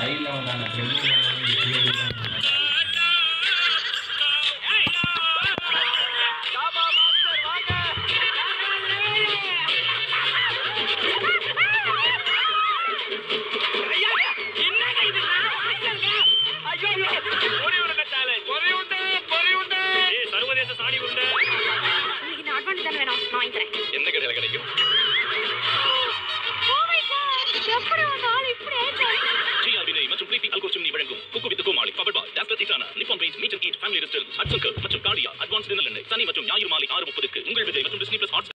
சைடில் வந்தாங்க செல்வம் வந்தாங்க இப்படியே விழுந்தாங்க. சர்வதேச சாடி உருண்டை இன்னைக்கு இந்த அட்வான்ஸ் தானே வேணும் நான் வாங்கிக்கிறேன் எந்த கடையில கிடைக்கும் Oh my God! எப்படி உங்க ஆள் இப்படி ஆயிட்டாரு? ஜிஆர் வினய் மற்றும் பிரீத்தி அல்கோச்சும் நீ வழங்கும் cook with Comali power by டாஸ்டர் டிட்டானா நிப்பான் பெயிண்ட் மீட்டர் கீட் ஃபேமிலி ரெஸ்டல் ஹட்சன் கர் மற்றும் காடியா அட்வான்ஸ் டின்னர் எண்ணெய் சனி மற்றும் ஞாயிறு மாலை ஆறு முப்பதுக்கு உங்கள் விஜய் மற்றும் டிஸ்னி பிளஸ் ஹாட்